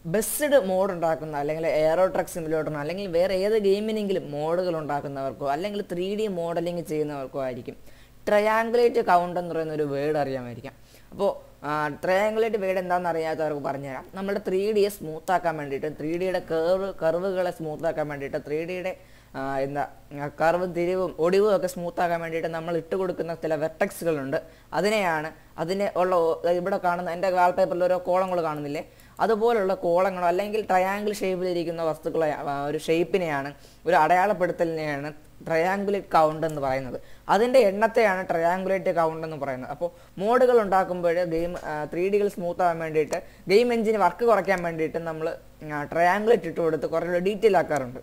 best mode ഉണ്ടാക്കുന്ന അല്ലെങ്കിൽ aero truck സിമുലേറ്ററിനോ അല്ലെങ്കിൽ വേറെ ഏത് ഗെയിമിനെങ്കിലും മോഡുകൾ ഉണ്ടാക്കുന്നവർക്കോ അല്ലെങ്കിൽ ത്രീ ഡി മോഡലിംഗ് ചെയ്യുന്നവർക്കോ ആയിരിക്കും ട്രയാങ്കുലേറ്റ് കൗണ്ട് എന്ന് പറയുന്ന ഒരു വേർഡ് അറിയാമായിരിക്കാം അപ്പോൾ ട്രയാങ്കുലേറ്റ് വേർഡ് എന്താണെന്ന് അറിയാത്തവർക്ക് പറഞ്ഞുതരാം നമ്മുടെ ത്രീ ഡിയെ സ്മൂത്ത് ആക്കാൻ വേണ്ടിയിട്ട് ത്രീ ഡിയുടെ കർവ് കർവുകളെ സ്മൂത്ത് ആക്കാൻ വേണ്ടിയിട്ട് ത്രീ ഡിയുടെ എന്താ കർവ് തിരിവും ഒടിവും ഒക്കെ സ്മൂത്ത് ആക്കാൻ വേണ്ടിയിട്ട് നമ്മൾ ഇട്ട് കൊടുക്കുന്ന ചില വെർട്ടക്സുകളുണ്ട് അതിനെയാണ് അതിന് ഉള്ള ഓ- ഇവിടെ കാണുന്ന എൻ്റെ വാൾപേപ്പറിൽ ഓരോ കോളങ്ങൾ കാണുന്നില്ലേ അതുപോലുള്ള കോളങ്ങളോ അല്ലെങ്കിൽ ട്രയാങ്കിൾ ഷേപ്പിലിരിക്കുന്ന വസ്തുക്കളെ ആ, ഒരു ഷേപ്പിനെയാണ് ഒരു അടയാളപ്പെടുത്തലിനെയാണ് ട്രയാങ്കുലേറ്റ് കൗണ്ട് എന്ന് പറയുന്നത് അതിൻ്റെ എണ്ണത്തെയാണ് ട്രയാങ്കുലേറ്റ് കൗണ്ട് എന്ന് പറയുന്നത് അപ്പോൾ മോഡുകൾ ഉണ്ടാക്കുമ്പോൾ ഗെയിം ത്രീ ഡികൾ സ്മൂത്ത് ആവാൻ വേണ്ടിയിട്ട് ഗെയിം എഞ്ചിന് വർക്ക് കുറയ്ക്കാൻ വേണ്ടിയിട്ട് നമ്മൾ ട്രയാങ്കുലേറ്റ് ഇട്ട് കൊടുത്ത് കുറേ ഡീറ്റെയിൽ ആക്കാറുണ്ട്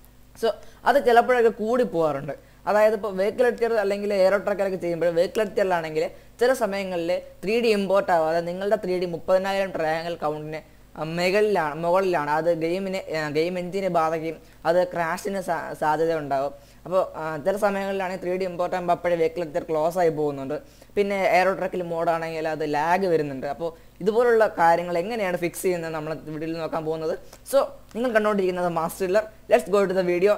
സോ അത് ചിലപ്പോഴൊക്കെ കൂടി പോകാറുണ്ട് അതായത് ഇപ്പോൾ വെഹിക്കിൾ എഡിറ്റർ അല്ലെങ്കിൽ എയറോ ട്രക്കറൊക്കെ ചെയ്യുമ്പോൾ വെഹിക്കിൾ എഡിറ്ററിലാണെങ്കിൽ ചില സമയങ്ങളിൽ ത്രീ ഡി ഇമ്പോർട്ട് ആവാതെ നിങ്ങളുടെ ത്രീ ഡി മുപ്പതിനായിരം ട്രയാങ്കിൾ കൗണ്ടിന് മുകളിലാണ് മുകളിലാണ് അത് ഗെയിമിനെ ഗെയിം എഞ്ചിനെ ബാധിക്കും അത് ക്രാഷിന് സാധ്യത ഉണ്ടാകും അപ്പോൾ ചില സമയങ്ങളിലാണെങ്കിൽ ത്രീ ഡി ഇമ്പോർട്ട് ആകുമ്പോൾ അപ്പോഴേ വെഹിക്കിൾ എഡിറ്റർ ക്ലോസ് ആയി പോകുന്നുണ്ട് പിന്നെ എയറോ ട്രക്കിൽ മോഡാണെങ്കിൽ അത് ലാഗ് വരുന്നുണ്ട് അപ്പോൾ ഇതുപോലുള്ള കാര്യങ്ങൾ എങ്ങനെയാണ് ഫിക്സ് ചെയ്യുന്നത് നമ്മൾ വീഡിയോയിൽ നോക്കാൻ പോകുന്നത് സോ നിങ്ങൾ കണ്ടുകൊണ്ടിരിക്കുന്നത് master let's go to the video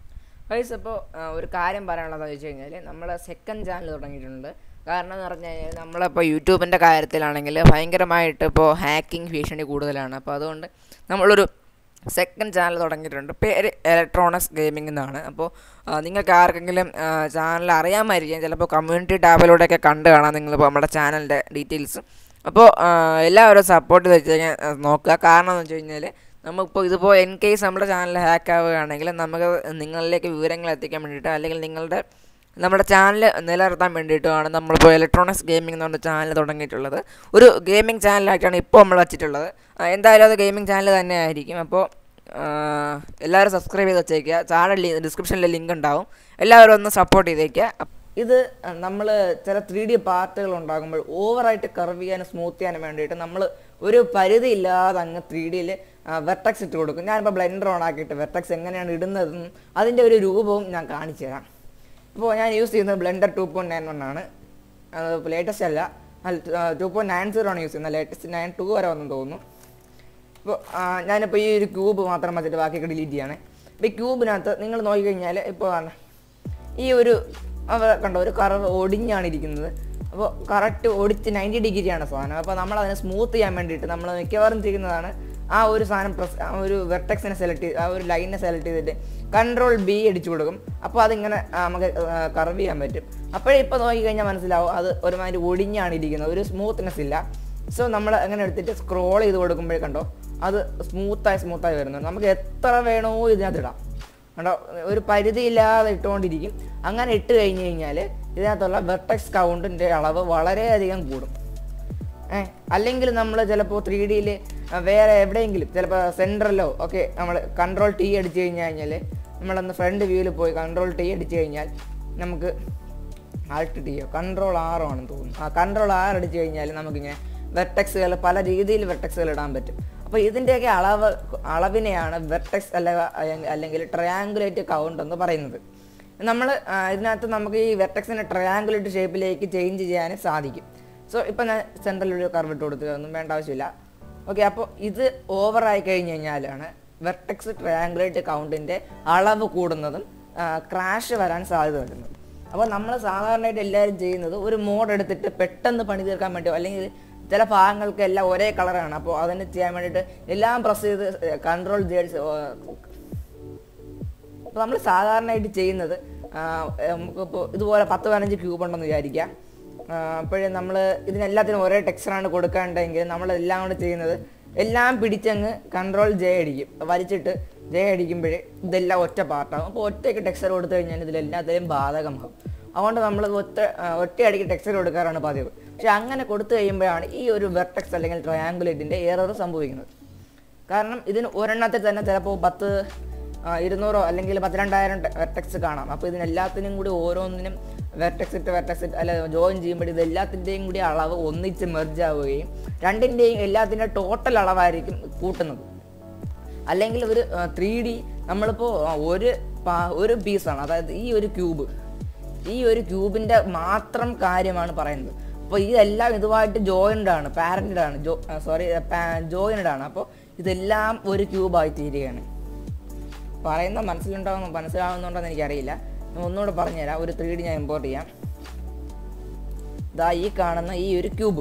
guys അപ്പോൾ ഒരു കാര്യം പറയാനുള്ളതെന്ന് വെച്ച് കഴിഞ്ഞാൽ നമ്മൾ സെക്കൻഡ് ചാനൽ തുടങ്ങിയിട്ടുണ്ട് കാരണം എന്ന് പറഞ്ഞു കഴിഞ്ഞാൽ നമ്മളിപ്പോൾ യൂട്യൂബിൻ്റെ കാര്യത്തിലാണെങ്കിൽ ഭയങ്കരമായിട്ട് ഇപ്പോൾ ഹാക്കിംഗ് ഭീഷണി കൂടുതലാണ് അപ്പോൾ അതുകൊണ്ട് നമ്മളൊരു സെക്കൻഡ് ചാനൽ തുടങ്ങിയിട്ടുണ്ട് പേര് ഇലക്ട്രോണിക്സ് ഗെയിമിംഗ് എന്നാണ് അപ്പോൾ ആ, നിങ്ങൾക്ക് ആർക്കെങ്കിലും ചാനൽ അറിയാമായിരിക്കും ചിലപ്പോൾ കമ്മ്യൂണിറ്റി ടാബിലൂടെയൊക്കെ കണ്ടു കാണാം നിങ്ങളിപ്പോൾ നമ്മുടെ ചാനലിൻ്റെ ഡീറ്റെയിൽസ് അപ്പോൾ ആ, എല്ലാവരും സപ്പോർട്ട് ചെയ്ത് വെച്ച് കഴിഞ്ഞാൽ ആ, നോക്കുക കാരണം എന്ന് വെച്ച് കഴിഞ്ഞാൽ നമുക്കിപ്പോൾ ഇതിപ്പോൾ ഇൻ കേസ് നമ്മുടെ ചാനൽ ഹാക്ക് ആവുകയാണെങ്കിൽ നമുക്ക് നിങ്ങളിലേക്ക് വിവരങ്ങൾ എത്തിക്കാൻ വേണ്ടിയിട്ട് അല്ലെങ്കിൽ നിങ്ങളുടെ നമ്മുടെ ചാനൽ നിലനിർത്താൻ വേണ്ടിയിട്ടുമാണ് നമ്മളിപ്പോൾ ഇലക്ട്രോണിക്സ് ഗെയിമിംഗ് എന്ന് പറഞ്ഞ ചാനൽ തുടങ്ങിയിട്ടുള്ളത് ഒരു ഗെയിമിംഗ് ചാനലായിട്ടാണ് ഇപ്പോൾ നമ്മൾ വെച്ചിട്ടുള്ളത് ആ, എന്തായാലും അത് ഗെയിമിംഗ് ചാനൽ തന്നെ ആയിരിക്കും അപ്പോൾ ആ, എല്ലാവരും സബ്സ്ക്രൈബ് ചെയ്ത് വെച്ചേക്കുക ചാനൽ ഡിസ്ക്രിപ്ഷനിൽ ലിങ്ക് ഉണ്ടാവും എല്ലാവരും ഒന്ന് സപ്പോർട്ട് ചെയ്തേക്കുക ഇത് നമ്മൾ ചില ത്രീ ഡി പാർട്ടുകൾ ഉണ്ടാകുമ്പോൾ ഓവറായിട്ട് കർവ് ചെയ്യാനും സ്മൂത്ത് ചെയ്യാനും വേണ്ടിയിട്ട് നമ്മൾ ഒരു പരിധി ഇല്ലാതെ അങ്ങ് ത്രീ ഡിയിൽ വെർട്ടക്സ് ഇട്ട് കൊടുക്കും ഞാനിപ്പോൾ ബ്ലെൻഡർ ഓൺ ആക്കിയിട്ട് വെർട്ടക്സ് എങ്ങനെയാണ് ഇടുന്നതെന്നും അതിൻ്റെ ഒരു രൂപവും ഞാൻ കാണിച്ചു തരാം ഇപ്പോൾ ഞാൻ യൂസ് ചെയ്യുന്നത് blender two point nine one ആണ് അത് ലേറ്റസ്റ്റ് അല്ല ടു പോയിൻറ്റ് നയൻ സീറോ ആണ് യൂസ് ചെയ്യുന്നത് ലേറ്റസ്റ്റ് നയൻ ടു വരെ വന്നു തോന്നുന്നു ഇപ്പോൾ ഞാനിപ്പോൾ ഈ ഒരു ക്യൂബ് മാത്രം വെച്ചിട്ട് ബാക്കിയൊക്കെ ഡിലീറ്റ് ചെയ്യാണ് ഇപ്പോൾ ഈ ക്യൂബിനകത്ത് നിങ്ങൾ നോക്കിക്കഴിഞ്ഞാൽ ഇപ്പോൾ ആണ് ഈ ഒരു അവ കണ്ടോ ഒരു കറവ് ഒടിഞ്ഞാണ് ഇരിക്കുന്നത് അപ്പോൾ കറക്റ്റ് ഒടിച്ച് നയൻറ്റി ഡിഗ്രിയാണ് സാധനം അപ്പോൾ നമ്മൾ അതിനെ സ്മൂത്ത് ചെയ്യാൻ വേണ്ടിയിട്ട് നമ്മൾ മിക്കവാറും ചെയ്യുന്നതാണ് ആ ഒരു സാധനം പ്രസ് ആ ഒരു വെർട്ടെക്സിനെ സെലക്ട് ചെയ്ത് ആ ഒരു ലൈനെ സെലക്ട് ചെയ്തിട്ട് കൺട്രോൾ ബി അടിച്ചു കൊടുക്കും അപ്പോൾ അതിങ്ങനെ ആ, നമുക്ക് കർവ് ചെയ്യാൻ പറ്റും അപ്പോഴേ ഇപ്പോൾ നോക്കിക്കഴിഞ്ഞാൽ മനസ്സിലാവും അത് ഒരുമാതിരി ഒടിഞ്ഞാണ് ഇരിക്കുന്നത് ഒരു സ്മൂത്ത്നെസ് ഇല്ല സോ നമ്മൾ അങ്ങനെ എടുത്തിട്ട് സ്ക്രോൾ ചെയ്ത് കൊടുക്കുമ്പോഴേ കണ്ടോ അത് സ്മൂത്തായി സ്മൂത്തായി വരുന്നുണ്ട് നമുക്ക് എത്ര വേണോ ഇതിനകത്ത് ഇടാം കണ്ടോ ഒരു പരിധിയില്ലാതെ ഇട്ടുകൊണ്ടിരിക്കും അങ്ങനെ ഇട്ട് കഴിഞ്ഞ് കഴിഞ്ഞാൽ ഇതിനകത്തുള്ള വെർട്ടെക്സ് കൗണ്ടിൻ്റെ അളവ് വളരെയധികം കൂടും ഏ അല്ലെങ്കിൽ നമ്മൾ ചിലപ്പോൾ ത്രീ ഡിയിൽ വേറെ എവിടെയെങ്കിലും ചിലപ്പോൾ സെൻട്രലോ ഒക്കെ നമ്മൾ കൺട്രോൾ ടി അടിച്ചു കഴിഞ്ഞ് കഴിഞ്ഞാൽ നമ്മളൊന്ന് ഫ്രണ്ട് വ്യൂവിൽ പോയി കൺട്രോൾ ടി അടിച്ചു കഴിഞ്ഞാൽ നമുക്ക് ആൾട്ട് ടിയോ കൺട്രോൾ ആറോ ആണെന്ന് തോന്നുന്നു ആ കൺട്രോൾ ആർ അടിച്ചു കഴിഞ്ഞാൽ നമുക്കിങ്ങനെ വെർട്ടെക്സുകൾ പല രീതിയിൽ വെർട്ടെക്സുകൾ ഇടാൻ പറ്റും അപ്പോൾ ഇതിൻ്റെയൊക്കെ അളവ് അളവിനെയാണ് വെർട്ടെക്സ് അല്ല അല്ലെങ്കിൽ ട്രയാങ്കുലേറ്റ് കൗണ്ട് എന്ന് പറയുന്നത് നമ്മൾ ഇതിനകത്ത് നമുക്ക് ഈ വെർട്ടെക്സിനെ ട്രയാങ്കുലേറ്റ് ഷേപ്പിലേക്ക് ചേഞ്ച് ചെയ്യാൻ സാധിക്കും സോ ഇപ്പം ഞാൻ സെൻട്രൽ ഒരു കർവ് ഇട്ട് കൊടുത്തു ഒന്നും വേണ്ട ആവശ്യമില്ല ഓക്കെ അപ്പോൾ ഇത് ഓവറായി കഴിഞ്ഞ് കഴിഞ്ഞാലാണ് വെർട്ടെക്സ് ട്രയാങ്കുലേറ്റ് കൗണ്ടിൻ്റെ അളവ് കൂടുന്നതും ക്രാഷ് വരാൻ സാധ്യത വരുന്നത് അപ്പോൾ നമ്മൾ സാധാരണയായിട്ട് എല്ലാവരും ചെയ്യുന്നത് ഒരു മോഡ് എടുത്തിട്ട് പെട്ടെന്ന് പണി തീർക്കാൻ വേണ്ടി അല്ലെങ്കിൽ ചില ഭാഗങ്ങൾക്ക് എല്ലാം ഒരേ കളറാണ് അപ്പോൾ അതിന് ചെയ്യാൻ വേണ്ടിയിട്ട് എല്ലാം പ്രസ് ചെയ്ത് കൺട്രോൾ ചെയ്ത് അപ്പോൾ നമ്മൾ സാധാരണയായിട്ട് ചെയ്യുന്നത് ആ, നമുക്കിപ്പോൾ ഇതുപോലെ പത്ത് പതിനഞ്ച് ക്യൂബ് ഉണ്ടെന്ന് വിചാരിക്കാം അപ്പോഴേ നമ്മൾ ഇതിനെല്ലാത്തിനും ഒരേ ടെക്സ്ചറാണ് കൊടുക്കാണ്ടെങ്കിൽ നമ്മളെല്ലാം കൂടെ ചെയ്യുന്നത് എല്ലാം പിടിച്ചങ്ങ് കൺട്രോൾ ജെ അടിക്കും വലിച്ചിട്ട് ജെ അടിക്കുമ്പോഴേ ഇതെല്ലാം ഒറ്റ പാർട്ടാകും അപ്പോൾ ഒറ്റയ്ക്ക് ടെക്സ്ചർ കൊടുത്തു കഴിഞ്ഞാൽ ഇതിലെല്ലാത്തിലും ബാധകമാകും അതുകൊണ്ട് നമ്മൾ ഒറ്റ ആ, ഒറ്റയടിക്ക് ടെക്സ്ചർ കൊടുക്കാറാണ് പതിവ് പക്ഷെ അങ്ങനെ കൊടുത്തു കഴിയുമ്പോഴാണ് ഈ ഒരു വെർട്ടെക്സ് അല്ലെങ്കിൽ ട്രയാങ്കുലേറ്റിൻ്റെ എറർ സംഭവിക്കുന്നത് കാരണം ഇതിന് ഒരെണ്ണത്തിൽ തന്നെ ചിലപ്പോൾ പത്ത് ആ, ഇരുന്നൂറോ അല്ലെങ്കിൽ പത്തിരണ്ടായിരം വെർട്ടെക്സ് കാണാം അപ്പോൾ ഇതിനെല്ലാത്തിനും കൂടി ഓരോന്നിനും വെർട്ടെക്സ് ഇട്ട് വെർട്ടെക്സ് ഇട്ട് അല്ല ജോയിൻ ചെയ്യുമ്പോൾ ഇത് എല്ലാത്തിൻ്റെയും കൂടി അളവ് ഒന്നിച്ച് മെർജ് ആവുകയും രണ്ടിൻ്റെയും എല്ലാത്തിൻ്റെ ടോട്ടൽ അളവായിരിക്കും കൂട്ടുന്നത് അല്ലെങ്കിൽ ഒരു ത്രീ ഡി നമ്മളിപ്പോൾ ഒരു പാ- ഒരു പീസാണ് അതായത് ഈ ഒരു ക്യൂബ് ഈ ഒരു ക്യൂബിൻ്റെ മാത്രം കാര്യമാണ് പറയുന്നത് അപ്പോൾ ഇതെല്ലാം ഇതുമായിട്ട് ജോയിൻഡ് ആണ് പാരൻറ്റഡ് ആണ് ജോ സോറി ജോയിൻഡ് ആണ് അപ്പോൾ ഇതെല്ലാം ഒരു ക്യൂബായി തീരുകയാണ് പറയുന്ന മനസ്സിലുണ്ടാവുന്ന മനസ്സിലാവുന്നുണ്ടോന്ന് എനിക്കറിയില്ല ഞാൻ ഒന്നുകൂടെ പറഞ്ഞുതരാം ഒരു ത്രീ ഡി ഞാൻ ഇമ്പോർട്ട് ചെയ്യാം ഇതാ ഈ കാണുന്ന ഈ ഒരു ക്യൂബ്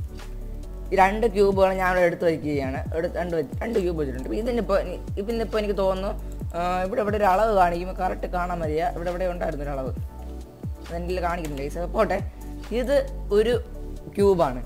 ഈ രണ്ട് ക്യൂബുകൾ ഞാൻ ഇവിടെ എടുത്ത് വയ്ക്കുകയാണ് എടുത്ത് രണ്ട് വെച്ച് രണ്ട് ക്യൂബ് വെച്ചിട്ടുണ്ട് ഇപ്പം ഇതിനിപ്പോൾ ഇതിനിപ്പോൾ എനിക്ക് തോന്നുന്നു ആ, ഇവിടെ ഇവിടെ ഒരു അളവ് കാണിക്കുമ്പോൾ കറക്റ്റ് കാണാൻ മതിയ ഇവിടെ ഇവിടെ ഉണ്ടായിരുന്നു ഒരു അളവ് അതെൻ്റെ കാണിക്കുന്നില്ല ഈ പോട്ടെ ഇത് ഒരു ക്യൂബാണ്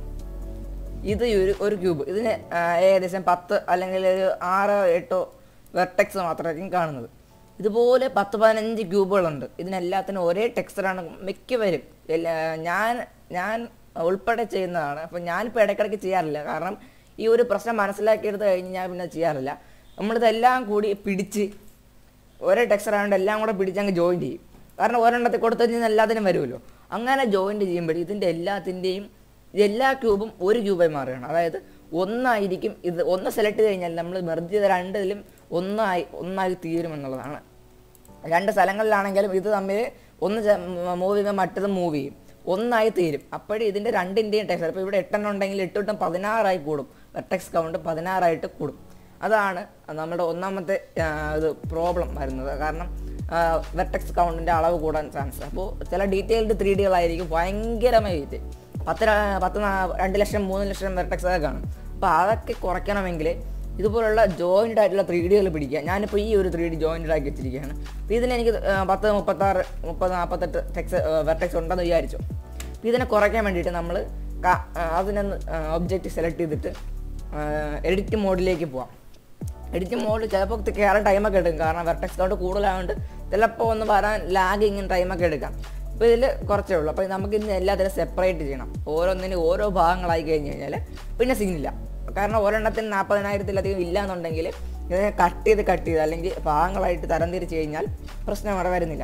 ഇത് ഒരു ഒരു ക്യൂബ് ഇതിന് ആ, ഏകദേശം പത്ത് അല്ലെങ്കിൽ ഒരു ആറോ എട്ടോ വെർട്ടെക്സ് മാത്രമായിരിക്കും കാണുന്നത് ഇതുപോലെ പത്ത് പതിനഞ്ച് ക്യൂബുകളുണ്ട് ഇതിനെല്ലാത്തിനും ഒരേ ടെക്സ്ചറാണ് മിക്കവരും എല്ലാ ഞാൻ ഞാൻ ഉൾപ്പെടെ ചെയ്യുന്നതാണ് അപ്പം ഞാനിപ്പോൾ ഇടയ്ക്കിടയ്ക്ക് ചെയ്യാറില്ല കാരണം ഈ ഒരു പ്രശ്നം മനസ്സിലാക്കിയെടുത്ത് കഴിഞ്ഞ് ഞാൻ പിന്നെ ചെയ്യാറില്ല നമ്മളിതെല്ലാം കൂടി പിടിച്ച് ഒരേ ടെക്സ്ചർ ആയതുകൊണ്ട് എല്ലാം കൂടെ പിടിച്ച് അങ്ങ് ജോയിൻ ചെയ്യും കാരണം ഒരെണ്ണത്തിൽ കൊടുത്തു കഴിഞ്ഞാൽ എല്ലാത്തിനും വരുമല്ലോ അങ്ങനെ ജോയിൻറ്റ് ചെയ്യുമ്പോൾ ഇതിൻ്റെ എല്ലാത്തിൻ്റെയും എല്ലാ ക്യൂബും ഒരു ക്യൂബായി മാറുകയാണ് അതായത് ഒന്നായിരിക്കും ഇത് ഒന്ന് സെലക്ട് ചെയ്ത് കഴിഞ്ഞാൽ നമ്മൾ മെർജ് ചെയ്ത രണ്ടിലും ഒന്നായി ഒന്നായി തീരുമെന്നുള്ളതാണ് രണ്ട് സ്ഥലങ്ങളിലാണെങ്കിലും ഇത് തമ്മിൽ ഒന്ന് മൂവ് ചെയ്യുമ്പോൾ മറ്റത് മൂവ് ചെയ്യും ഒന്നായി തീരും അപ്പോഴേ ഇതിൻ്റെ രണ്ടിൻ്റെയും ടെക്സ് ഇപ്പോൾ ഇവിടെ എട്ടെണ്ണം ഉണ്ടെങ്കിൽ എട്ട് എട്ടും പതിനാറായി കൂടും വെർട്ടെക്സ് കൗണ്ട് പതിനാറായിട്ട് കൂടും അതാണ് നമ്മുടെ ഒന്നാമത്തെ ആ, ഇത് പ്രോബ്ലം വരുന്നത് കാരണം വെർട്ടെക്സ് കൗണ്ടിൻ്റെ അളവ് കൂടാൻ ചാൻസ് അപ്പോൾ ചില ഡീറ്റെയിൽഡ് ത്രീ ഡികളായിരിക്കും ഭയങ്കരമായിട്ട് പത്ത് ര- പത്ത് നാ- രണ്ട് ലക്ഷം മൂന്ന് ലക്ഷം വെർട്ടെക്സ് ഒക്കെ കാണും അപ്പോൾ അതൊക്കെ കുറയ്ക്കണമെങ്കിൽ ഇതുപോലുള്ള ജോയിൻ്റ് ആയിട്ടുള്ള ത്രീ ഡികൾ പിടിക്കുക ഞാനിപ്പോൾ ഈ ഒരു ത്രീ ഡി ജോയിൻ്റ് ആക്കി വെച്ചിരിക്കുകയാണ് അപ്പോൾ ഇതിന് എനിക്ക് ആ, പത്ത് മുപ്പത്താറ് മുപ്പത് നാൽപ്പത്തെട്ട് ടെക്സ് വെർട്ടെക്സ് ഉണ്ടെന്ന് വിചാരിച്ചു അപ്പോൾ ഇതിനെ കുറയ്ക്കാൻ വേണ്ടിയിട്ട് നമ്മൾ അതിനൊന്ന് ഒബ്ജക്റ്റ് സെലക്ട് ചെയ്തിട്ട് എഡിറ്റ് മോഡിലേക്ക് പോവാം എഡിറ്റ് മോഡ് ചിലപ്പോൾ കയറാൻ ടൈമൊക്കെ എടുക്കും കാരണം വെർട്ടെക്സ് കൗണ്ട് കൂടുതലായതുകൊണ്ട് ചിലപ്പോൾ ഒന്ന് വരാൻ ലാഗിങ് ടൈമൊക്കെ എടുക്കാം അപ്പോൾ ഇതിൽ കുറച്ചേ ഉള്ളൂ അപ്പോൾ നമുക്ക് ഇന്ന് എല്ലാത്തിനും സെപ്പറേറ്റ് ചെയ്യണം ഓരോന്നിനും ഓരോ ഭാഗങ്ങളായി കഴിഞ്ഞ് കഴിഞ്ഞാൽ പിന്നെ സീനില്ല കാരണം ഒരെണ്ണത്തിന് നാൽപ്പതിനായിരത്തിലധികം ഇല്ല എന്നുണ്ടെങ്കിൽ ഇതിനെ കട്ട് ചെയ്ത് കട്ട് ചെയ്ത് അല്ലെങ്കിൽ ഭാഗങ്ങളായിട്ട് തരംതിരിച്ച് കഴിഞ്ഞാൽ പ്രശ്നം അവിടെ വരുന്നില്ല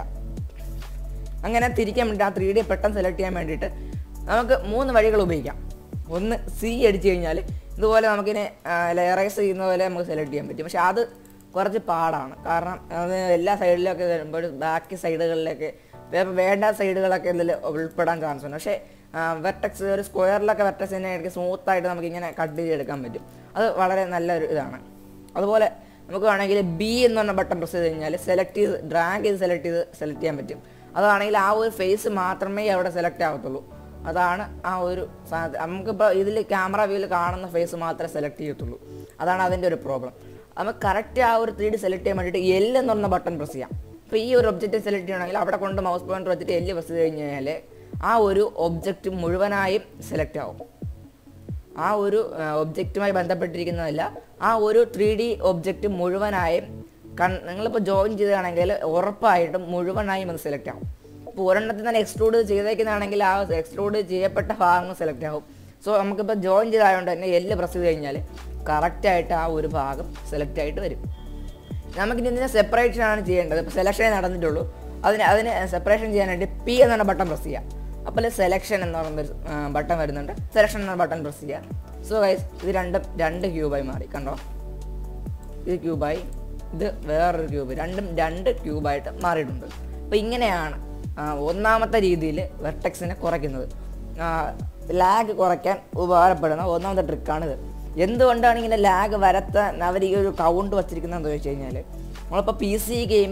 അങ്ങനെ തിരിക്കാൻ വേണ്ടി ആ ത്രീ ഡി പെട്ടെന്ന് സെലക്ട് ചെയ്യാൻ വേണ്ടിയിട്ട് നമുക്ക് മൂന്ന് വഴികൾ ഉപയോഗിക്കാം ഒന്ന് സി അടിച്ചു കഴിഞ്ഞാൽ ഇതുപോലെ നമുക്കിനെ ലെയറൈസ് ചെയ്യുന്ന പോലെ നമുക്ക് സെലക്ട് ചെയ്യാൻ പറ്റും പക്ഷെ അത് കുറച്ച് പാടാണ് കാരണം അത് എല്ലാ സൈഡിലൊക്കെ വരുമ്പോൾ ബാക്കി സൈഡുകളിലൊക്കെ വേ- വേണ്ട സൈഡുകളൊക്കെ ഇതിൽ ഉൾപ്പെടാൻ ചാൻസ് ഉണ്ട് പക്ഷേ വെർട്ടെക്സ് ഒരു സ്ക്വയറിലൊക്കെ വെർട്ടെക്സിനെ ഇടയ്ക്ക് സ്മൂത്തായിട്ട് നമുക്ക് ഇങ്ങനെ കട്ട് ചെയ്തെടുക്കാൻ പറ്റും അത് വളരെ നല്ലൊരു ഇതാണ് അതുപോലെ നമുക്ക് വേണമെങ്കിൽ ബി എന്ന് പറഞ്ഞ ബട്ടൺ പ്രസ് ചെയ്ത് കഴിഞ്ഞാൽ സെലക്ട് ചെയ്ത് ഡ്രാഗ് ചെയ്ത് സെലക്ട് ചെയ്ത് സെലക്ട് ചെയ്യാൻ പറ്റും അതാണെങ്കിൽ ആ ഒരു ഫേസ് മാത്രമേ അവിടെ സെലക്ട് ആവത്തുള്ളൂ അതാണ് ആ ഒരു സാധനം നമുക്കിപ്പോൾ ഇതിൽ ക്യാമറ വ്യൂവിൽ കാണുന്ന ഫേസ് മാത്രമേ സെലക്ട് ചെയ്യത്തുള്ളൂ അതാണ് അതിൻ്റെ ഒരു പ്രോബ്ലം നമുക്ക് കറക്റ്റ് ആ ഒരു ത്രീ ഡി സെലക്ട് ചെയ്യാൻ വേണ്ടിയിട്ട് എൽ എന്ന് പറഞ്ഞ ബട്ടൺ പ്രസ് ചെയ്യാം ഇപ്പോൾ ഈ ഒരു ഒബ്ജക്റ്റ് സെലക്ട് ചെയ്യണമെങ്കിൽ അവിടെ കൊണ്ട് മൗസ് പോയിന്റർ വെച്ചിട്ട് എല്ല് പ്രസ് ചെയ്ത് കഴിഞ്ഞ് കഴിഞ്ഞാൽ ആ ഒരു ഒബ്ജക്റ്റ് മുഴുവനായും സെലക്ട് ആവും ആ ഒരു ഒബ്ജക്റ്റുമായി ബന്ധപ്പെട്ടിരിക്കുന്നതല്ല ആ ഒരു ത്രീ ഡി ഒബ്ജക്റ്റ് മുഴുവനായും കൺ നിങ്ങളിപ്പോൾ ജോയിൻ ചെയ്തതാണെങ്കിൽ ഉറപ്പായിട്ടും മുഴുവനായും അത് സെലക്ട് ആവും ഇപ്പോൾ ഒരെണ്ണത്തിൽ തന്നെ എക്സ്ട്രൂഡ് ചെയ്തേക്കുന്നതാണെങ്കിൽ ആ എക്സ്ട്രൂഡ് ചെയ്യപ്പെട്ട ഭാഗങ്ങൾ സെലക്ട് ആവും സോ നമുക്കിപ്പോൾ ജോയിൻ ചെയ്തായതുകൊണ്ട് തന്നെ എല്ല് പ്രസ് ചെയ്ത് കഴിഞ്ഞാൽ കറക്റ്റായിട്ട് ആ ഒരു ഭാഗം സെലക്ട് ആയിട്ട് വരും നമുക്കിനി ഇതിനെ സെപ്പറേഷൻ ആണ് ചെയ്യേണ്ടത് ഇപ്പോൾ സെലക്ഷൻ നടന്നിട്ടുള്ളൂ അതിന് അതിന് സെപ്പറേഷൻ ചെയ്യാനായിട്ട് പി എന്നാണ് ബട്ടൺ പ്രസ് ചെയ്യുക അപ്പോൾ സെലക്ഷൻ എന്ന് പറയുന്ന ബട്ടൺ വരുന്നുണ്ട് സെലക്ഷൻ എന്ന ബട്ടൺ പ്രസ് ചെയ്യുക സോ ഗൈസ് ഇത് രണ്ടും രണ്ട് ക്യൂബായി മാറി കണ്ടോ ഇത് ക്യൂബായി ഇത് വേറൊരു ക്യൂബ് രണ്ടും രണ്ട് ക്യൂബായിട്ട് മാറിയിട്ടുണ്ട് അപ്പോൾ ഇങ്ങനെയാണ് ആ, ഒന്നാമത്തെ രീതിയിൽ വെർട്ടെക്സിനെ കുറയ്ക്കുന്നത് ലാഗ് കുറയ്ക്കാൻ ഉപകാരപ്പെടുന്ന ഒന്നാമത്തെ ട്രിക്കാണിത് എന്തുകൊണ്ടാണ് ഇങ്ങനെ ലാഗ് വരത്താൻ അവർ ഈ ഒരു കൗണ്ട് വച്ചിരിക്കുന്നതെന്ന് ചോദിച്ചു കഴിഞ്ഞാൽ നമ്മളിപ്പോൾ പി സി ഗെയിം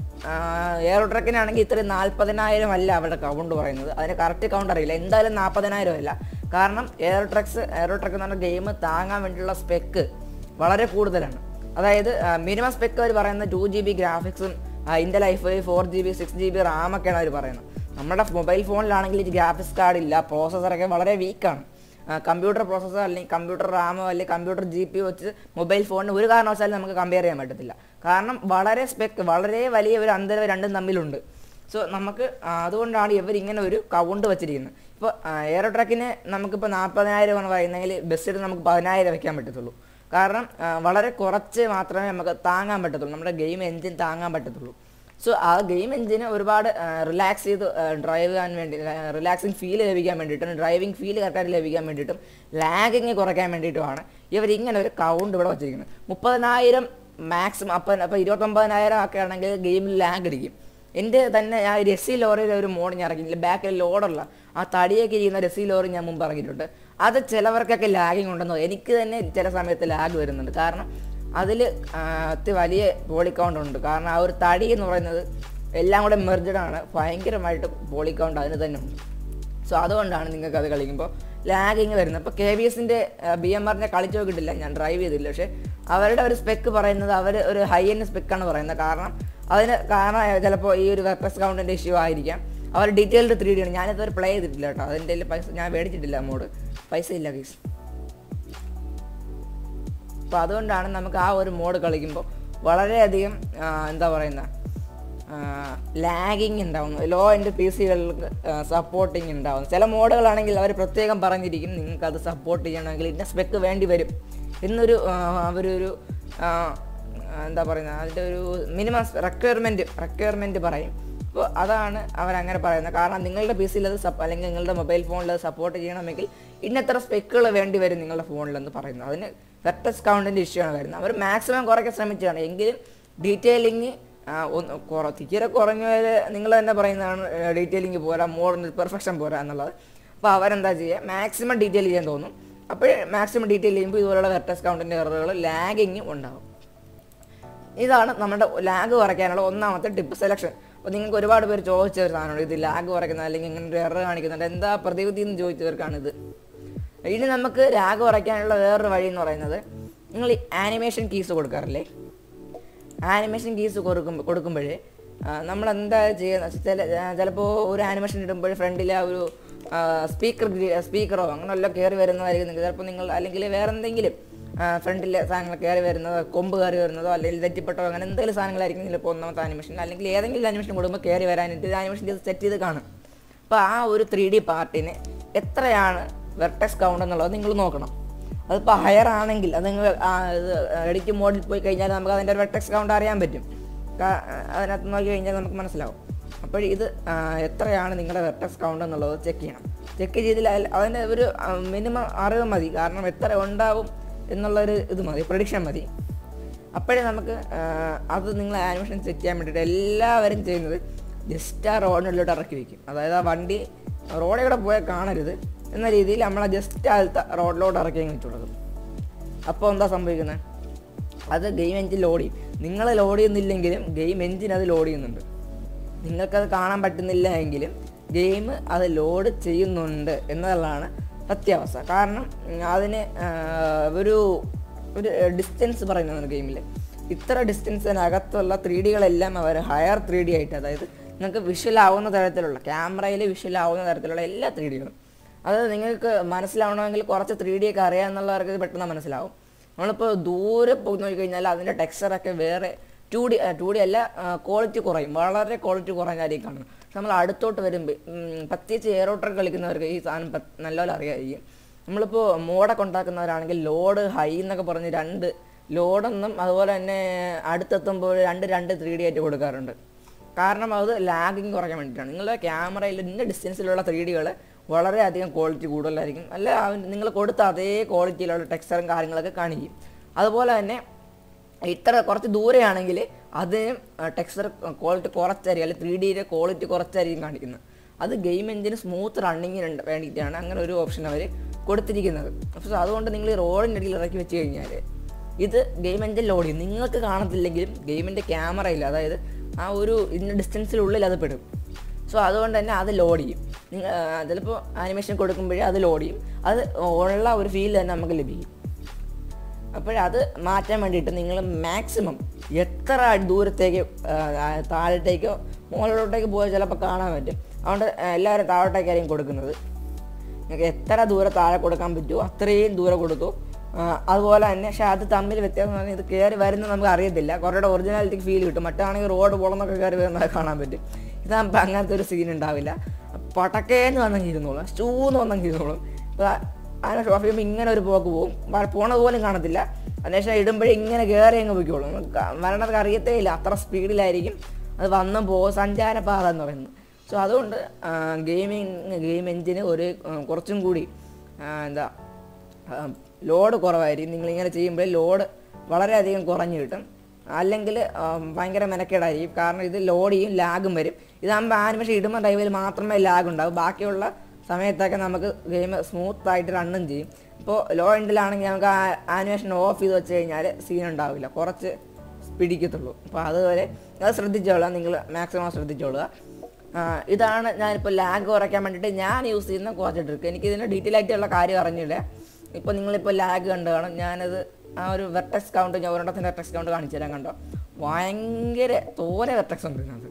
എയറോ ട്രക്കിനാണെങ്കിൽ ഇത്രയും നാൽപ്പതിനായിരം അല്ല അവരുടെ കൗണ്ട് പറയുന്നത് അതിന് കറക്റ്റ് കൗണ്ട് അറിയില്ല എന്തായാലും നാൽപ്പതിനായിരം അല്ല കാരണം എയറോ ട്രക്സ് എയറോ ട്രക്ക് എന്ന് പറഞ്ഞ ഗെയിം താങ്ങാൻ വേണ്ടിയുള്ള സ്പെക്ക് വളരെ കൂടുതലാണ് അതായത് മിനിമം സ്പെക്ക് അവർ പറയുന്നത് ടു ജി ബി ഗ്രാഫിക്സും ഇൻ്റെ life four G B six G B റാമൊക്കെയാണ് അവർ പറയുന്നത് നമ്മുടെ മൊബൈൽ ഫോണിലാണെങ്കിൽ ഈ ഗ്രാഫിക്സ് കാർഡ് ഇല്ല പ്രോസസ്സറൊക്കെ വളരെ വീക്കാണ് കമ്പ്യൂട്ടർ പ്രോസസ്സർ അല്ലെങ്കിൽ കമ്പ്യൂട്ടർ റാമോ അല്ലെങ്കിൽ കമ്പ്യൂട്ടർ ജി പി വെച്ച് മൊബൈൽ ഫോണിന് ഒരു കാരണവശാലും നമുക്ക് കമ്പയർ ചെയ്യാൻ പറ്റത്തില്ല കാരണം വളരെ സ്പെക്ക് വളരെ വലിയ ഒരു അന്തരം രണ്ടും തമ്മിലുണ്ട് സോ നമുക്ക് ആ, അതുകൊണ്ടാണ് ഇവർ ഇങ്ങനെ ഒരു കൗണ്ട് വെച്ചിരിക്കുന്നത് ഇപ്പോൾ എയറോ ട്രക്കിന് നമുക്കിപ്പോൾ നാൽപ്പതിനായിരം എന്ന് പറയുന്നെങ്കിൽ ബസ്സിൽ നമുക്ക് പതിനായിരം വെക്കാൻ പറ്റത്തുള്ളൂ കാരണം ആ, വളരെ കുറച്ച് മാത്രമേ നമുക്ക് താങ്ങാൻ പറ്റത്തുള്ളൂ നമ്മുടെ ഗെയിം എൻജിൻ താങ്ങാൻ പറ്റത്തുള്ളൂ സോ ആ ഗെയിം എൻജിന് ഒരുപാട് റിലാക്സ് ചെയ്ത് ഡ്രൈവ് ചെയ്യാൻ വേണ്ടി റിലാക്സിങ് ഫീൽ ലഭിക്കാൻ വേണ്ടിയിട്ടും ഡ്രൈവിംഗ് ഫീൽ കറക്റ്റായിട്ട് ലഭിക്കാൻ വേണ്ടിയിട്ടും ലാഗിങ് കുറയ്ക്കാൻ വേണ്ടിയിട്ടുമാണ് ഇവർ ഇങ്ങനെ ഒരു കൗണ്ട് ഇവിടെ വച്ചിരിക്കുന്നത് മുപ്പതിനായിരം മാക്സിമം അപ്പം അപ്പോൾ ഇരുപത്തൊമ്പതിനായിരം ഒക്കെ ആണെങ്കിൽ ഗെയിമിൽ ലാഗ് അടിക്കും എൻ്റെ തന്നെ ആ രസി ലോറിയുടെ ഒരു മോഡ് ഞാൻ ഇറങ്ങിയില്ല ബാക്കിൽ ലോഡുള്ള ആ തടിയൊക്കെ ചെയ്യുന്ന രസി ലോറി ഞാൻ മുമ്പ് ഇറങ്ങിയിട്ടുണ്ട് അത് ചിലവർക്കൊക്കെ ലാഗിങ് ഉണ്ടെന്നോ എനിക്ക് തന്നെ ചില സമയത്ത് ലാഗ് വരുന്നുണ്ട് കാരണം അതിൽ അതി വലിയ പോളി കൗണ്ട് ഉണ്ട് കാരണം ആ ഒരു തടി എന്ന് പറയുന്നത് എല്ലാം കൂടെ മെർജഡ് ആണ് ഭയങ്കരമായിട്ട് പോളി കൗണ്ട് അതിന് തന്നെ ഉണ്ട് സോ അതുകൊണ്ടാണ് നിങ്ങൾക്ക് അത് കളിക്കുമ്പോൾ ലാഗിങ് വരുന്നത് അപ്പോൾ കെ ബി എസിൻ്റെ ബി എം ആറിനെ കളിച്ചു നോക്കിയിട്ടില്ല ഞാൻ ഡ്രൈവ് ചെയ്തില്ല പക്ഷേ അവരുടെ ഒരു സ്പെക്ക് പറയുന്നത് അവർ ഒരു ഹൈ എൻഡ് സ്പെക്കാണ് പറയുന്നത് കാരണം അതിന് കാരണം ചിലപ്പോൾ ഈ ഒരു വെപ്പസ് കൗണ്ടിൻ്റെ ഇഷ്യൂ ആയിരിക്കാം അവർ ഡീറ്റെയിൽഡ് ത്രീ ഡി ആണ് ഞാനിതൊരു പ്ലേ ചെയ്തിട്ടില്ല കേട്ടോ അതിൻ്റെ കയ്യിൽ പൈസ ഞാൻ മേടിച്ചിട്ടില്ല മോഡ് പൈസ ഇല്ല ഗീസ് അപ്പോൾ അതുകൊണ്ടാണ് നമുക്ക് ആ ഒരു മോഡ് കളിക്കുമ്പോൾ വളരെയധികം ആ, എന്താ പറയുന്ന ലാഗിങ് ഉണ്ടാവുന്നു ലോ എൻ്റെ പി സികൾക്ക് സപ്പോർട്ടിങ് ഉണ്ടാവുന്നു ചില മോഡുകളാണെങ്കിൽ അവർ പ്രത്യേകം പറഞ്ഞിരിക്കും നിങ്ങൾക്ക് അത് സപ്പോർട്ട് ചെയ്യണമെങ്കിൽ ഇന്ന സ്പെക്ക് വേണ്ടി വരും എന്നൊരു ആ, അവരൊരു ആ, എന്താ പറയുന്നത് അതിൻ്റെ ഒരു മിനിമം റിക്വയർമെൻറ്റ് റിക്വയർമെൻറ്റ് പറയും അപ്പോൾ അതാണ് അവരങ്ങനെ പറയുന്നത് കാരണം നിങ്ങളുടെ പി സിയിൽ അത് സപ്പ് അല്ലെങ്കിൽ നിങ്ങളുടെ മൊബൈൽ ഫോണിൽ അത് സപ്പോർട്ട് ചെയ്യണമെങ്കിൽ ഇന്നത്ര സ്പെക്കുകൾ വേണ്ടി വരും നിങ്ങളുടെ ഫോണിലെന്ന് പറയുന്നത് അതിന് വെർട്ടസ് കൗണ്ടിൻ്റെ ഇഷ്യൂ ആണ് വരുന്നത് അവർ മാക്സിമം കുറയ്ക്കാൻ ശ്രമിച്ചതാണ് എങ്കിലും ഡീറ്റെയിലിംഗ് ഒന്ന് കുറ തീരെ കുറഞ്ഞ നിങ്ങൾ തന്നെ പറയുന്നതാണ് ഡീറ്റെയിലിംഗ് പോരാ മോഡൽ പെർഫെക്ഷൻ പോരാ എന്നുള്ളത് അപ്പോൾ അവരെന്താ ചെയ്യുക മാക്സിമം ഡീറ്റെയിൽ ചെയ്യാൻ തോന്നും അപ്പോൾ മാക്സിമം ഡീറ്റെയിൽ ചെയ്യുമ്പോൾ ഇതുപോലുള്ള വെർട്ടസ് കൗണ്ടിൻ്റെ എററുകൾ ലാഗിങ് ഉണ്ടാവും ഇതാണ് നമ്മുടെ ലാഗ് കുറയ്ക്കാനുള്ള ഒന്നാമത്തെ ടിപ്പ് സെലക്ഷൻ അപ്പോൾ നിങ്ങൾക്ക് ഒരുപാട് പേര് ചോദിച്ച ഒരു സാധനമാണ് ഇത് ലാഗ് കുറയ്ക്കുന്നത് അല്ലെങ്കിൽ ഇങ്ങനെ ഒരു എറർ കാണിക്കുന്നുണ്ട് എന്താ പ്രതിവിധി എന്ന് ചോദിച്ചവർക്കാണിത് ഇനി നമുക്ക് ലാഗ് കുറയ്ക്കാനുള്ള വേറൊരു വഴി എന്ന് പറയുന്നത് നിങ്ങൾ ഈ ആനിമേഷൻ കീസ് കൊടുക്കാറില്ലേ ആനിമേഷൻ കീസ് കൊടുക്കുമ്പോൾ കൊടുക്കുമ്പോഴേ നമ്മൾ എന്താ ചെയ്യുന്ന ചില ചിലപ്പോൾ ഒരു ആനിമേഷൻ ഇടുമ്പോൾ ഫ്രണ്ടിലെ ആ ഒരു സ്പീക്കർ സ്പീക്കറോ അങ്ങനെ വല്ലതും കയറി വരുന്നതായിരിക്കും നിങ്ങൾക്ക് ചിലപ്പോൾ നിങ്ങൾ അല്ലെങ്കിൽ വേറെ എന്തെങ്കിലും ഫ്രണ്ടിലെ സാധനങ്ങൾ കയറി വരുന്നതോ കൊമ്പ് കയറി വരുന്നതോ അല്ലെങ്കിൽ തെറ്റിപ്പെട്ടോ അങ്ങനെ എന്തെങ്കിലും സാധനങ്ങളായിരിക്കും ചിലപ്പോൾ ഒന്നാമത്തെ ആനിമേഷൻ അല്ലെങ്കിൽ ഏതെങ്കിലും ആനിമേഷൻ കൊടുക്കുമ്പോൾ കയറി വരാനായിട്ട് ആനിമേഷൻ ചെയ്ത് സെറ്റ് ചെയ്ത് കാണും അപ്പോൾ ആ ഒരു ത്രീ ഡി പാർട്ടിന് എത്രയാണ് വെർട്ടെക്സ് കൗണ്ട് എന്നുള്ളത് നിങ്ങൾ നോക്കണം അതിപ്പോൾ ഹയർ ആണെങ്കിൽ അത് നിങ്ങൾ എഡിറ്റ് മോഡിൽ പോയി കഴിഞ്ഞാൽ നമുക്ക് അതിൻ്റെ വെർട്ടെക്സ് കൗണ്ട് അറിയാൻ പറ്റും കാ- അതിനകത്ത് നോക്കി കഴിഞ്ഞാൽ നമുക്ക് മനസ്സിലാവും അപ്പോൾ ഇത് ആ, എത്രയാണ് നിങ്ങളുടെ വെർട്ടെക്സ് കൗണ്ട് എന്നുള്ളത് ചെക്ക് ചെയ്യണം ചെക്ക് ചെയ്തില്ല അതിൻ്റെ ഒരു മിനിമം അറിവ് മതി കാരണം എത്ര ഉണ്ടാവും എന്നുള്ളൊരു ഇത് മതി പ്രഡിക്ഷൻ മതി അപ്പോഴേ നമുക്ക് ആ, അത് നിങ്ങൾ ആനിമേഷൻ സെറ്റ് ചെയ്യാൻ വേണ്ടിയിട്ട് എല്ലാവരും ചെയ്യുന്നത് ജസ്റ്റ് ആ റോഡിനുള്ളിലോട്ട് ഇറക്കി വെക്കും അതായത് ആ വണ്ടി റോഡിൽ കൂടെ പോയാൽ കാണരുത് എന്ന രീതിയിൽ നമ്മളെ ജസ്റ്റ് അത് റോഡിലോട്ട് ഇറക്കി അങ്ങ് വെച്ച് കൊടുക്കും അപ്പോൾ എന്താ സംഭവിക്കുന്നത് അത് ഗെയിം എഞ്ചിൻ ലോഡ് ചെയ്യും നിങ്ങൾ ലോഡ് ചെയ്യുന്നില്ലെങ്കിലും ഗെയിം എഞ്ചിൻ അത് ലോഡ് ചെയ്യുന്നുണ്ട് നിങ്ങൾക്കത് കാണാൻ പറ്റുന്നില്ല എങ്കിലും ഗെയിം അത് ലോഡ് ചെയ്യുന്നുണ്ട് എന്നുള്ളതാണ് സത്യാവസ്ഥ കാരണം ഉം, അതിന് ആ, ഒരു ഒരു ഡിസ്റ്റൻസ് പറയുന്നതാണ് ഗെയിമിൽ ഇത്ര ഡിസ്റ്റൻസിനകത്തുള്ള ത്രീ ഡികളെല്ലാം അവർ ഹയർ ത്രീ ഡി ആയിട്ട് അതായത് നിങ്ങൾക്ക് വിഷ്വൽ ആവുന്ന തരത്തിലുള്ള ക്യാമറയിൽ വിഷ്വൽ ആവുന്ന തരത്തിലുള്ള എല്ലാ ത്രീ ഡികളും അത് നിങ്ങൾക്ക് മനസ്സിലാവണമെങ്കിൽ കുറച്ച് ത്രീ ഡി ഒക്കെ അറിയാമെന്നുള്ളവർക്ക് ഇത് പെട്ടെന്ന് മനസ്സിലാവും നമ്മളിപ്പോൾ ദൂരെ പോയി നോക്കിക്കഴിഞ്ഞാൽ അതിൻ്റെ ടെക്സ്ചറൊക്കെ വേറെ ടു ഡി ടു ഡി അല്ല ക്വാളിറ്റി കുറയും വളരെ ക്വാളിറ്റി കുറഞ്ഞായിരിക്കും കാണുന്നത് പക്ഷെ നമ്മൾ അടുത്തോട്ട് വരുമ്പോൾ പ്രത്യേകിച്ച് എയറോട്ടർ കളിക്കുന്നവർക്ക് ഈ സാധനം പ- നല്ലപോലെ അറിയാമായിരിക്കും നമ്മളിപ്പോൾ മോഡൊക്കെ ഉണ്ടാക്കുന്നവരാണെങ്കിൽ ലോഡ് ഹൈ എന്നൊക്കെ പറഞ്ഞ് രണ്ട് ലോഡൊന്നും അതുപോലെ തന്നെ അടുത്തെത്തുമ്പോൾ രണ്ട് രണ്ട് ത്രീ ഡി ആയിട്ട് കൊടുക്കാറുണ്ട് കാരണം അത് ലാഗിങ് കുറയ്ക്കാൻ വേണ്ടിയിട്ടാണ് നിങ്ങളുടെ ക്യാമറയിൽ ഇന്ന ഡിസ്റ്റൻസിലുള്ള ത്രീ ഡികൾ വളരെയധികം ക്വാളിറ്റി കൂടുതലായിരിക്കും അല്ല നിങ്ങൾ കൊടുത്ത അതേ ക്വാളിറ്റിയിലുള്ള ടെക്സ്ചറും കാര്യങ്ങളൊക്കെ കാണിക്കും അതുപോലെ തന്നെ ഇത്ര കുറച്ച് ദൂരെയാണെങ്കിൽ അതിന് ടെക്സ്ചർ ക്വാളിറ്റി കുറച്ചായിരിക്കും അല്ലെങ്കിൽ ത്രീ ഡിയുടെ ക്വാളിറ്റി കുറച്ചായിരിക്കും കാണിക്കുന്നത് അത് ഗെയിം എഞ്ചിന് സ്മൂത്ത് റണ്ണിങ്ങിന് വേണ്ടിയിട്ടാണ് അങ്ങനെ ഒരു ഓപ്ഷൻ അവർ കൊടുത്തിരിക്കുന്നത് അപ്പോൾ അതുകൊണ്ട് നിങ്ങൾ ഈ റോഡിൻ്റെ ഇടയിൽ ഇറക്കി വെച്ച് കഴിഞ്ഞാൽ ഇത് ഗെയിം എഞ്ചിൻ ലോഡ് ചെയ്യും നിങ്ങൾക്ക് കാണത്തില്ലെങ്കിലും ഗെയിമിൻ്റെ ക്യാമറയിൽ അതായത് ആ ഒരു ഇന്ന ഡിസ്റ്റൻസിനുള്ളിൽ അത് പെടും സോ അതുകൊണ്ട് തന്നെ അത് ലോഡ് ചെയ്യും നിങ്ങൾ ചിലപ്പോൾ ആനിമേഷൻ കൊടുക്കുമ്പോഴേ അത് ലോഡ് ചെയ്യും അത് ഉള്ള ഒരു ഫീൽ തന്നെ നമുക്ക് ലഭിക്കും അപ്പോഴത് മാറ്റാൻ വേണ്ടിയിട്ട് നിങ്ങൾ മാക്സിമം എത്ര അടി ദൂരത്തേക്ക് ആ, ആ, താഴത്തേക്കോ മുകളിലോട്ടേക്ക് പോയാൽ ചിലപ്പോൾ കാണാൻ പറ്റും അതുകൊണ്ട് എല്ലാവരും താഴോട്ടേക്കായിരിക്കും കൊടുക്കുന്നത് നിങ്ങൾക്ക് എത്ര ദൂരെ താഴെ കൊടുക്കാൻ പറ്റുമോ അത്രയും ദൂരെ കൊടുത്തു ആ, അതുപോലെ തന്നെ പക്ഷേ അത് തമ്മിൽ വ്യത്യാസം എന്ന് പറഞ്ഞാൽ ഇത് കയറി വരുന്നത് നമുക്ക് അറിയത്തില്ല കുറേ ഒറിജിനാലിറ്റിക്ക് ഫീൽ കിട്ടും മറ്റാണെങ്കിൽ റോഡ് പൊളന്നൊക്കെ കയറി വരുന്നത് കാണാൻ പറ്റും ഇതാകുമ്പോൾ അങ്ങനത്തെ ഒരു സീൻ ഉണ്ടാവില്ല പടക്കേന്ന് വന്നെങ്കിൽ ഇരുന്നോളും സ്റ്റൂന്ന് വന്നെങ്കിൽ ഇരുന്നോളും ഇപ്പോൾ അതിനെ ഷോപ്പ് ചെയ്യുമ്പോൾ ഇങ്ങനെ ഒരു പോക്ക് പോകും വ- പോണത് പോലും കാണത്തില്ല അതിനുശേഷം ഇടുമ്പോഴേ ഇങ്ങനെ കയറി അങ്ങ് പോയിക്കോളും വരണതൊക്കെ അറിയത്തേ ഇല്ല അത്ര സ്പീഡിലായിരിക്കും അത് വന്നും പോകും സഞ്ചാരപാത എന്ന് പറയുന്നത് സോ അതുകൊണ്ട് ഗെയിമിങ് ഗെയിം എഞ്ചിന് ഒരു ആ, കുറച്ചും കൂടി ആ, എന്താ ലോഡ് കുറവായിരിക്കും നിങ്ങളിങ്ങനെ ചെയ്യുമ്പോൾ ലോഡ് വളരെയധികം കുറഞ്ഞു കിട്ടും അല്ലെങ്കിൽ ഭയങ്കര മെനക്കേടായിരിക്കും കാരണം ഇത് ലോഡ് ചെയ്യും ലാഗും വരും ഇതാകുമ്പോൾ ആനിമേഷൻ ഇടുമ്പോൾ ടൈമിൽ മാത്രമേ ലാഗ് ഉണ്ടാവും ബാക്കിയുള്ള സമയത്തൊക്കെ നമുക്ക് ഗെയിം സ്മൂത്ത് ആയിട്ട് റണ്ണും ചെയ്യും ഇപ്പോൾ ലോ എൻഡിലാണെങ്കിൽ നമുക്ക് ആനിമേഷൻ ഓഫ് ചെയ്ത് വെച്ച് കഴിഞ്ഞാൽ സീൻ ഉണ്ടാവില്ല കുറച്ച് പിടിക്കത്തുള്ളൂ അപ്പോൾ അതുവരെ അത് ശ്രദ്ധിച്ചോളുക നിങ്ങൾ മാക്സിമം ശ്രദ്ധിച്ചോളുക ആ, ഇതാണ് ഞാനിപ്പോൾ ലാഗ് കുറയ്ക്കാൻ വേണ്ടിയിട്ട് ഞാൻ യൂസ് ചെയ്യുന്ന കുറച്ച് ട്രിക്ക് എനിക്ക് ഇതിൻ്റെ ഡീറ്റെയിൽ ആയിട്ടുള്ള കാര്യം അറിഞ്ഞില്ല ഇപ്പോൾ നിങ്ങളിപ്പോൾ ലാഗ് കണ്ടു കാണും ഞാനത് ആ ഒരു വെർട്ടെക്സ് കൗണ്ട് ഞാൻ ഒരെണ്ണത്തിൻ്റെ വെർട്ടെക്സ് കൗണ്ട് കാണിച്ചു തരാൻ കണ്ടോ ഭയങ്കര തോനെ വെർട്ടെക്സ് ഉണ്ട് ഇതിനകത്ത്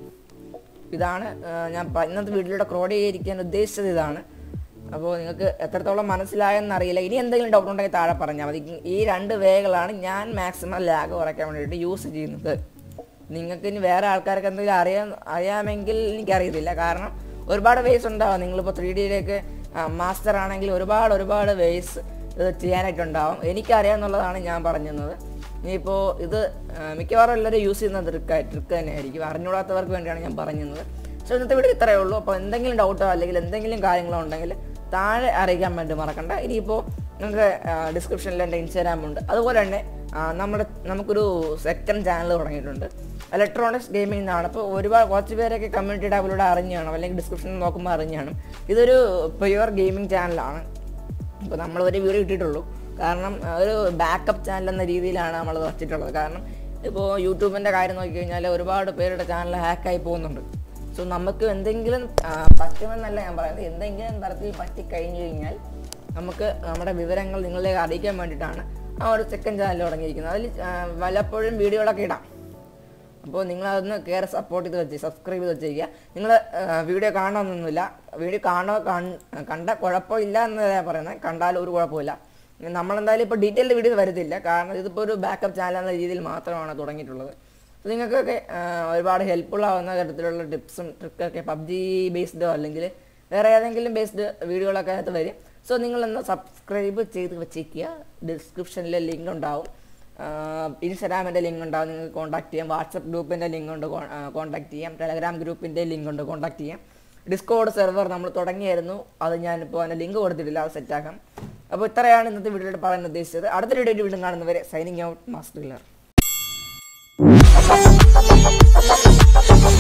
ഇതാണ് ആ, ഞാൻ പ- ഇന്നത്തെ വീഡിയോയുടെ ക്രോഡീകരിക്കാൻ ഉദ്ദേശിച്ചത് ഇതാണ് അപ്പോൾ നിങ്ങൾക്ക് എത്രത്തോളം മനസ്സിലായെന്ന് അറിയില്ല ഇനി എന്തെങ്കിലും ഡൗട്ട് ഉണ്ടെങ്കിൽ താഴെ പറഞ്ഞാൽ മതി ഈ രണ്ട് വേകളാണ് ഞാൻ മാക്സിമം ലാഗ് കുറയ്ക്കാൻ വേണ്ടിയിട്ട് യൂസ് ചെയ്യുന്നത് നിങ്ങൾക്ക് ഇനി വേറെ ആൾക്കാർക്ക് എന്തെങ്കിലും അറിയാൻ അറിയാമെങ്കിൽ എനിക്കറിയത്തില്ല കാരണം ഒരുപാട് വേസ് ഉണ്ടാവും നിങ്ങളിപ്പോൾ ത്രീ ഡിയിലേക്ക് മാസ്റ്റർ ആണെങ്കിൽ ഒരുപാട് ഒരുപാട് വേസ് ഇത് ചെയ്യാനായിട്ടുണ്ടാവും എനിക്കറിയാമെന്നുള്ളതാണ് ഞാൻ പറഞ്ഞത് ഇനിയിപ്പോൾ ഇത് ആ, മിക്കവാറും എല്ലാവരും യൂസ് ചെയ്യുന്ന ട്രിക്ക് ട്രിക്ക് തന്നെയായിരിക്കും അറിഞ്ഞൂടാത്തവർക്ക് വേണ്ടിയാണ് ഞാൻ പറഞ്ഞത് സോ ഇന്നത്തെ വീഡിയോ ഇത്രയേ ഉള്ളൂ അപ്പോൾ എന്തെങ്കിലും ഡൗട്ടോ അല്ലെങ്കിൽ എന്തെങ്കിലും കാര്യങ്ങളോ ഉണ്ടെങ്കിൽ താഴെ അറിയിക്കാൻ വേണ്ടി മറക്കണ്ട ഇനിയിപ്പോൾ നിങ്ങൾക്ക് ഡിസ്ക്രിപ്ഷനിൽ എൻ്റെ ഇൻസ്റ്റാഗ്രാം ഉണ്ട് അതുപോലെ തന്നെ ആ, നമ്മുടെ നമുക്കൊരു സെക്കൻഡ് ചാനൽ തുടങ്ങിയിട്ടുണ്ട് ഇലക്ട്രോണിക്സ് ഗെയിമിംഗ് എന്നാണ് അപ്പോൾ ഒരുപാട് കുറച്ച് പേരൊക്കെ കമ്മ്യൂണിറ്റി ടാബിലൂടെ അറിഞ്ഞു കാണും അല്ലെങ്കിൽ ഡിസ്ക്രിപ്ഷനിൽ നോക്കുമ്പോൾ അറിഞ്ഞു കാണും ഇതൊരു പ്യുവർ ഗെയിമിംഗ് ചാനലാണ് ഇപ്പോൾ നമ്മൾ ഒരു വീഡിയോ ഇട്ടിട്ടുള്ളൂ കാരണം ആ, ഒരു ബാക്കപ്പ് ചാനൽ എന്ന രീതിയിലാണ് നമ്മൾ വച്ചിട്ടുള്ളത് കാരണം ഇപ്പോൾ യൂട്യൂബിൻ്റെ കാര്യം നോക്കിക്കഴിഞ്ഞാൽ ഒരുപാട് പേരുടെ ചാനൽ ഹാക്കായി പോകുന്നുണ്ട് സോ നമുക്ക് എന്തെങ്കിലും ആ, പറ്റുമെന്നല്ല ഞാൻ പറയുന്നത് എന്തെങ്കിലും തരത്തിൽ പറ്റിക്കഴിഞ്ഞു കഴിഞ്ഞാൽ നമുക്ക് നമ്മുടെ വിവരങ്ങൾ നിങ്ങളിലേക്ക് അറിയിക്കാൻ വേണ്ടിയിട്ടാണ് ആ ഒരു സെക്കൻഡ് ചാനൽ തുടങ്ങിയിരിക്കുന്നത് അതിൽ ആ, വല്ലപ്പോഴും വീഡിയോകളൊക്കെ ഇടാം അപ്പോൾ നിങ്ങൾ അതൊന്ന് കയറി സപ്പോർട്ട് ചെയ്ത് വെച്ച് സബ്സ്ക്രൈബ് ചെയ്ത് വെച്ചിരിക്കുക നിങ്ങൾ വീഡിയോ കാണണമെന്നൊന്നുമില്ല വീഡിയോ കാണോ കണ്ട കുഴപ്പമില്ല എന്നല്ല പറയുന്നത് കണ്ടാലും ഒരു കുഴപ്പമില്ല നമ്മളെന്തായാലും ഇപ്പോൾ ഡീറ്റെയിൽഡ് വീഡിയോ വരത്തില്ല കാരണം ഇതിപ്പോൾ ഒരു ബാക്കപ്പ് ചാനൽ എന്ന രീതിയിൽ മാത്രമാണ് തുടങ്ങിയിട്ടുള്ളത് അപ്പോൾ നിങ്ങൾക്കൊക്കെ ആ, ഒരുപാട് ഹെൽപ്ഫുൾ ആവുന്ന തരത്തിലുള്ള ടിപ്സും ട്രിക്കൊക്കെ പബ്ജി ബേസ്ഡോ അല്ലെങ്കിൽ വേറെ ഏതെങ്കിലും ബേസ്ഡ് വീഡിയോകളൊക്കെ അതിനകത്ത് വരും സോ നിങ്ങളൊന്ന് സബ്സ്ക്രൈബ് ചെയ്ത് വെച്ചേക്കുക ഡിസ്ക്രിപ്ഷനിൽ ലിങ്ക് ഉണ്ടാവും ഇൻസ്റ്റാഗ്രാമിൻ്റെ ലിങ്ക് ഉണ്ടാവും നിങ്ങൾക്ക് കോൺടാക്ട് ചെയ്യാം വാട്സപ്പ് ഗ്രൂപ്പിൻ്റെ ലിങ്ക് ഉണ്ട് കോൺടാക്ട് ചെയ്യാം ടെലഗ്രാം ഗ്രൂപ്പിൻ്റെ ലിങ്ക് ഉണ്ട് കോൺടാക്ട് ചെയ്യാം ഡിസ്കോഡ് സെർവർ നമ്മൾ തുടങ്ങിയായിരുന്നു അത് ഞാനിപ്പോൾ അതിൻ്റെ ലിങ്ക് കൊടുത്തിട്ടില്ല അത് സെറ്റാക്കാം അപ്പോൾ ഇത്രയാണ് ഇന്നത്തെ വീഡിയോയിൽ പറയാൻ ഉദ്ദേശിച്ചത് അടുത്ത വീഡിയോ വീണ്ടും കാണുന്നവരെ സൈനിങ് ഔട്ട് മാസ്റ്റർ